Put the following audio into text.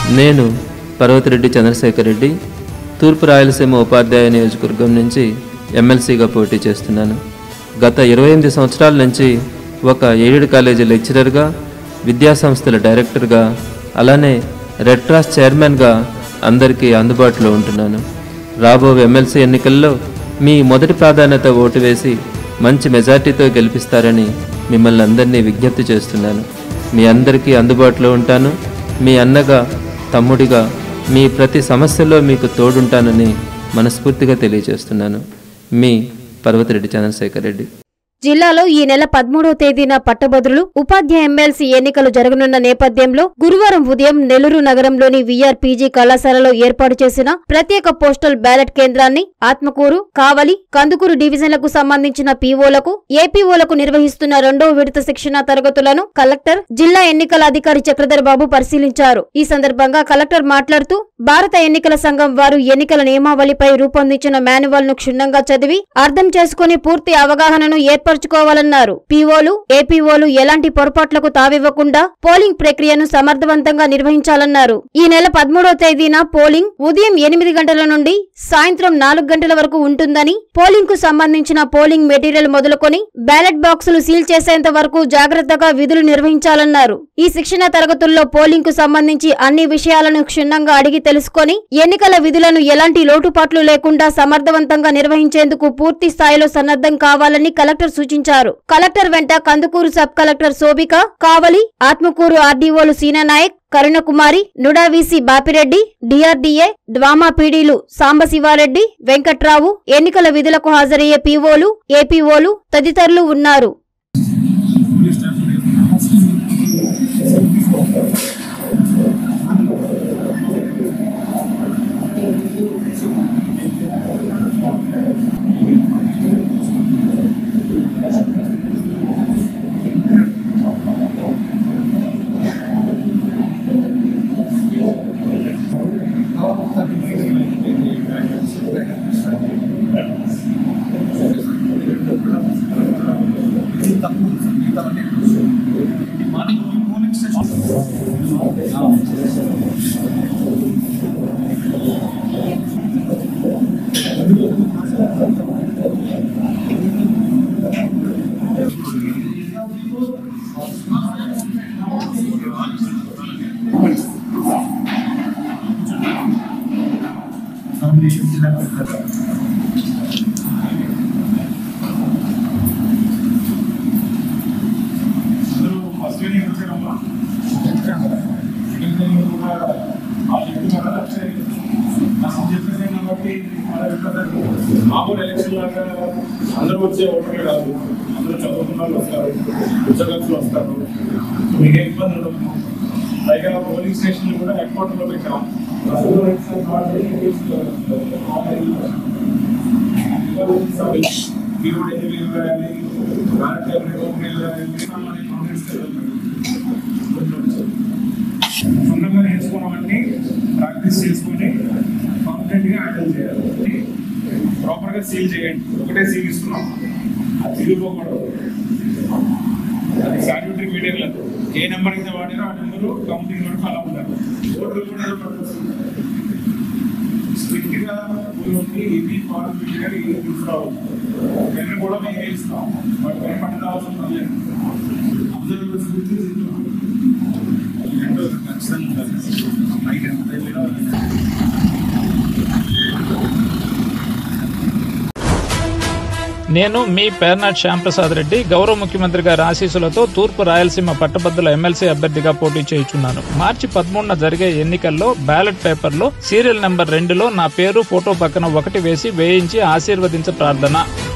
నేను పర్వతిరెడ్డి చంద్రశేఖర్ రెడ్డి తూర్పు రాయలసీమ ఉపాధ్యాయ నియోజకవర్గం నుంచి ఎమ్మెల్సీగా పోటీ చేస్తున్నాను గత ఇరవై ఎనిమిది సంవత్సరాల నుంచి ఒక ఎయిడెడ్ కాలేజీ లెక్చరర్గా విద్యాసంస్థల డైరెక్టర్గా అలానే రెడ్ క్రాస్ చైర్మన్గా అందరికీ అందుబాటులో ఉంటున్నాను రాబో ఎమ్మెల్సీ ఎన్నికల్లో మీ మొదటి ప్రాధాన్యత ఓటు వేసి మంచి మెజార్టీతో గెలిపిస్తారని మిమ్మల్ని అందరినీ విజ్ఞప్తి చేస్తున్నాను మీ అందరికీ అందుబాటులో ఉంటాను మీ అన్నగా తమ్ముడిగా మీ ప్రతి సమస్యలో మీకు తోడుంటానని మనస్ఫూర్తిగా తెలియజేస్తున్నాను మీ పర్వతిరెడ్డి చంద్రశేఖర్ రెడ్డి జిల్లాలో ఈ నెల పదమూడవ తేదీన పట్టభద్రులు ఉపాధ్యాయ ఎమ్మెల్సీ ఎన్నికలు జరగనున్న నేపథ్యంలో గురువారం ఉదయం నెల్లూరు నగరంలోని విఆర్ పీజీ కళాశాలలో ఏర్పాటు చేసిన ప్రత్యేక పోస్టల్ బ్యాలెట్ కేంద్రాన్ని ఆత్మకూరు కావలి కందుకూరు డివిజన్లకు సంబంధించిన పీఓలకు ఏపీఓలకు నిర్వహిస్తున్న రెండవ విడత శిక్షణ తరగతులను కలెక్టర్ జిల్లా ఎన్నికల అధికారి చక్రధర్ బాబు పరిశీలించారు ఈ సందర్భంగా కలెక్టర్ మాట్లాడుతూ భారత ఎన్నికల సంఘం వారు ఎన్నికల నియమావళిపై రూపొందించిన మాన్యువల్ ను క్షుణ్ణంగా చదివి అర్థం చేసుకుని పూర్తి అవగాహనను ఏర్పరచుకోవాలన్నారు పీఓలు ఏపీఓలు ఎలాంటి పొరపాట్లకు తావివ్వకుండా పోలింగ్ ప్రక్రియను సమర్థవంతంగా నిర్వహించాలన్నారు ఈ నెల పదమూడవ తేదీన పోలింగ్ ఉదయం ఎనిమిది గంటల నుండి సాయంత్రం నాలుగు గంటల వరకు ఉంటుందని పోలింగ్ కు సంబంధించిన పోలింగ్ మెటీరియల్ మొదలుకొని బ్యాలెట్ బాక్సులు సీల్ చేసేంత వరకు జాగ్రత్తగా విధులు నిర్వహించాలన్నారు ఈ శిక్షణ తరగతుల్లో పోలింగ్ కు సంబంధించి అన్ని విషయాలను క్షుణ్ణంగా అడిగి తెలుసుకొని ఎన్నికల విధులను ఎలాంటి లోటుపాట్లు లేకుండా సమర్థవంతంగా నిర్వహించేందుకు పూర్తి స్థాయిలో సన్నద్ధం కావాలని కలెక్టర్ సూచించారు కలెక్టర్ వెంట కందుకూరు సబ్ కలెక్టర్ శోభిక కావలి ఆత్మకూరు ఆర్డీఓలు సీనానాయక్ కరుణకుమారి నుడావీసీ బాపిరెడ్డి డిఆర్డీఏ డ్వామా పీడీలు సాంబశివారెడ్డి వెంకట్రావు ఎన్నికల విధులకు హాజరయ్యే పీఓలు ఏపీఓలు తదితరులు ఉన్నారు అందరూ ఫస్ట్ ఇయర్ వచ్చారమ్మా సెకండ్ ఇయర్ కూడా ఆ వ్యక్తి మన నష్టం చెప్పేసాం కాబట్టి మన యొక్క మామూలు ఎలక్షన్ లాగా అందరూ వచ్చే ఓటర్లు కాదు అందరూ చదువుకున్న వాళ్ళు వస్తారు ఉద్యోగస్తులు వస్తారు మీకు ఏ ఇబ్బంది ఉండదు పైగా పోలింగ్ స్టేషన్లు కూడా హెడ్ క్వార్టర్లో పెట్టాం మీరు కూడా ఎన్ని వేలు రాయాలి భారత ఓపెన్ రాయాలి సొంతంగా నేర్చుకోవడం ప్రాక్టీస్ చేసుకొని కాన్ఫిడెంట్ గా హ్యాండిల్ చేయాలి ప్రాపర్ గా సీల్ చేయండి ఒకటే సీల్ ఇస్తున్నాం అది తిరిగిపోకూడదు అది శానిటరీ మీడియాలో ఏ నెంబర్ అయితే వాడారో ఆ నెంబరు కౌంటింగ్ వరకు అలా ఉండాలి ఓట్లు కూడా ఏదో పర్పస్ స్ట్రిక్ట్ గా ఊళ్ళోకి ఇది ఫార్మేట్ గా ఇది తీసుకురావాలి పెన్ను కూడా మేము ఇస్తాం బట్ పెన్ పట్టిన అవసరం లేదు అందరూ స్ఫూర్తి తింటున్నాం రెండో ఖచ్చితంగా ఉండాలి పైకి ఎంత వెళ్ళినా నేను మీ పేర్నాట్ శ్యాంప్రసాద్ రెడ్డి గౌరవ ముఖ్యమంత్రి గారి ఆశీస్సులతో తూర్పు రాయలసీమ పట్టభద్రుల ఎమ్మెల్సీ అభ్యర్థిగా పోటీ చేయుచున్నాను మార్చి పదమూడున జరిగే ఎన్నికల్లో బ్యాలెట్ పేపర్లో సీరియల్ నెంబర్ రెండులో నా పేరు ఫోటో పక్కన ఒకటి వేసి వేయించి ఆశీర్వదించ ప్రార్థన